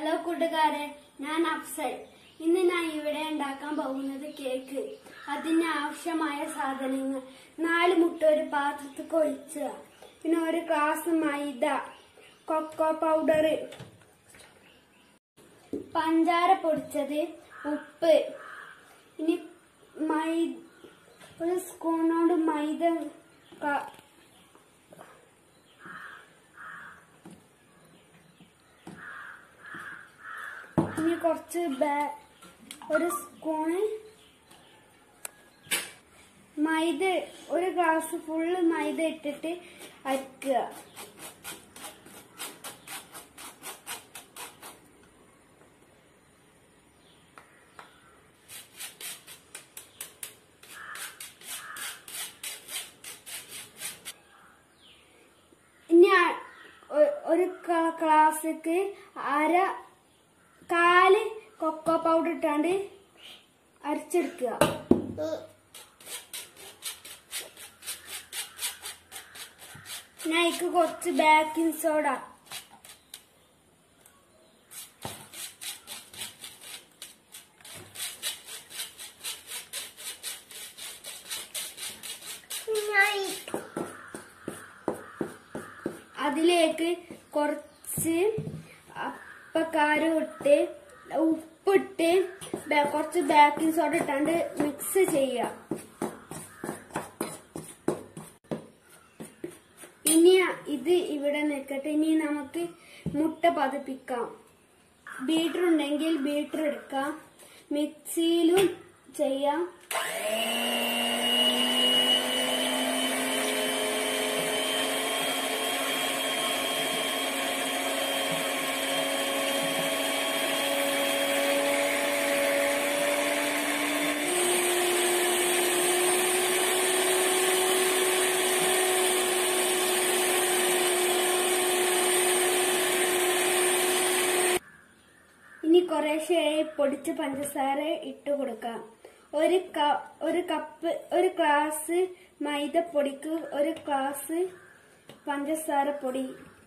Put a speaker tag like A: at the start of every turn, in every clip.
A: hello കൂട്ടുകാരെ ഞാൻ അഫ്സൽ ഇന്ന് ഞാൻ ഇവിടെ ഉണ്ടാക്കാൻ പോകുന്നത് കേക്ക് അതിന് ആവശ്യമായ സാധനങ്ങൾ നാല് മുട്ട ഒരു പാത്രത്തിൽ കൊഴിച്ചുക പിന്നെ ഒരു ഗ്ലാസ് മൈദ കൊക്കോ പൗഡർ പഞ്ചാര പൊടിച്ചത് ഉപ്പ് ഇനി മൈ ഒരു സ്പൂണോട് മൈദ ക- ഇനി കുറച്ച് ബാ- ഒരു സ്പൂണ് മൈദ ഒരു ഗ്ലാസ് ഫുള്ള് മൈദ ഇട്ടിട്ട് അരക്കുക ഇനി ആ- ഒ- ഒരു ക്ലാസ്സിക്ക് അര കാല് കൊക്കോ പൗഡർ ഇട്ടാണ്ട് അരച്ചെടുക്കുക ഞാൻ അതിക്ക് കുറച്ച് ബേക്കിംഗ് സോഡ അതിലേക്ക് കുറച്ച് അപ്പക്കാരം ഇട്ട് ഉപ്പിട്ട് ബേ- കുറച്ച് ബേക്കിംഗ് സോഡ ഇട്ടാണ്ട് മിക്സ് ചെയ്യുക ഇനി ഇത് ഇവിടെ നിൽക്കട്ടെ ഇനി നമുക്ക് മുട്ട പതിപ്പിക്കാം ബീറ്റർ ഉണ്ടെങ്കിൽ ബീറ്റർ എടുക്കാം മിക്സിയിലും ചെയ്യാം ഇനി കുറേശ്ശെയായി പൊടിച്ച പഞ്ചസാര ഇട്ട് കൊടുക്കാം ഒരു ക- ഒരു കപ്പ് ഒരു ഗ്ലാസ് മൈദപ്പൊടിക്ക് ഒരു ഗ്ലാസ് പഞ്ചസാര പൊടി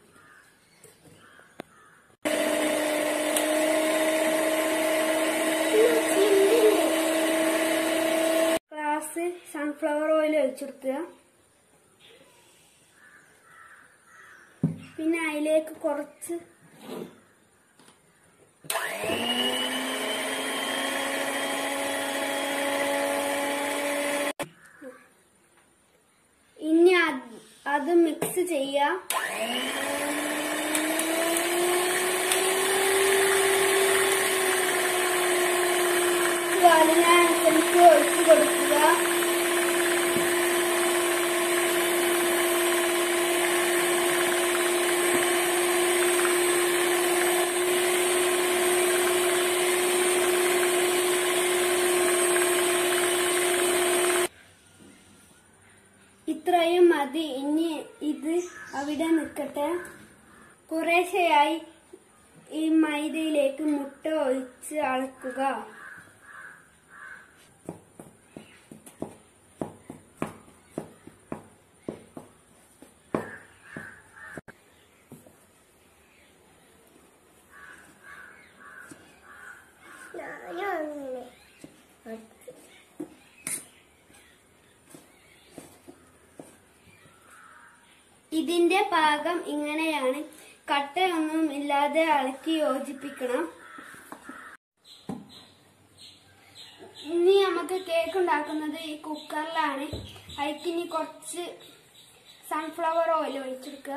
A: ഗ്ലാസ് സൺഫ്ലവർ ഓയിൽ ഒഴിച്ചെടുക്കുക പിന്നെ അതിലേക്ക് കുറച്ച് ഇനി അത് അത് മിക്സ് ചെയ്യാ അതിനനുസരിച്ച് ഒഴിച്ചു കൊടുക്കുക ഇത്രയും മതി ഇനി ഇത് അവിടെ നിൽക്കട്ടെ കുറേശ്ശെയായി ഈ മൈദയിലേക്ക് മുട്ട ഒഴിച്ച് അളക്കുക ഇതിന്റെ പാകം ഇങ്ങനെയാണ് കട്ടയൊന്നും ഇല്ലാതെ ഇളക്കി യോജിപ്പിക്കണം ഇനി നമുക്ക് കേക്ക് ഉണ്ടാക്കുന്നത് ഈ കുക്കറിലാണ് അതിക്ക് ഇനി കുറച്ച് സൺഫ്ലവർ ഓയിൽ ഒഴിച്ചെടുക്കുക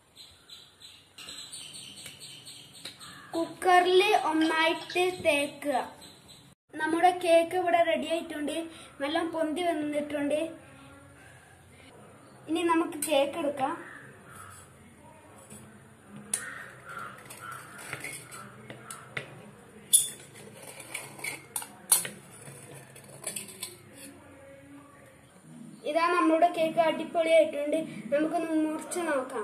A: കുക്കറിൽ ഒന്നായിട്ട് തേക്കുക നമ്മുടെ കേക്ക് ഇവിടെ റെഡി ആയിട്ടുണ്ട് നല്ല പൊന്തി വന്നിട്ടുണ്ട് ഇനി നമുക്ക് കേക്ക് എടുക്കാം ഇതാ നമ്മുടെ കേക്ക് അടിപൊളിയായിട്ടുണ്ട് നമുക്കൊന്ന് മുറിച്ച് നോക്കാം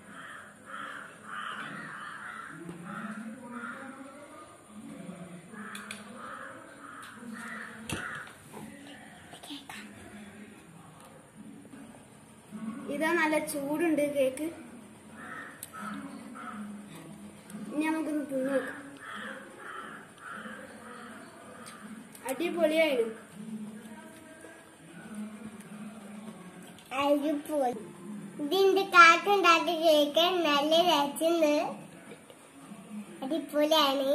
A: ഇതാ നല്ല ചൂടുണ്ട് കേക്ക് ഇനി നമുക്കൊന്ന് തിന്നു നോക്കാം അടിപൊളിയായിരുന്നു
B: അരിപ്പോയി ഇതിന്റെ കാക്കുണ്ടാക്കി കേൾക്കാൻ നല്ല രസമുണ്ട് അടിപൊളിയാണ്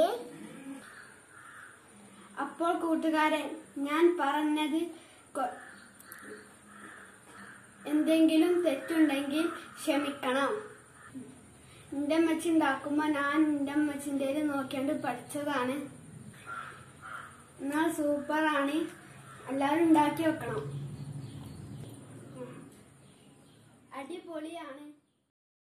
A: അപ്പോൾ കൂട്ടുകാരൻ ഞാൻ പറഞ്ഞത് കൊ- എന്തെങ്കിലും തെറ്റുണ്ടെങ്കിൽ ക്ഷമിക്കണം എന്റെ അമ്മച്ചി ഉണ്ടാക്കുമ്പോ ഞാൻ എന്റെ അമ്മച്ചിന്റെ നോക്കിയാണ്ട് പഠിച്ചതാണ് എന്നാൽ സൂപ്പറാണ് എല്ലാവരും ഉണ്ടാക്കി വെക്കണം അടിപൊളിയാണ്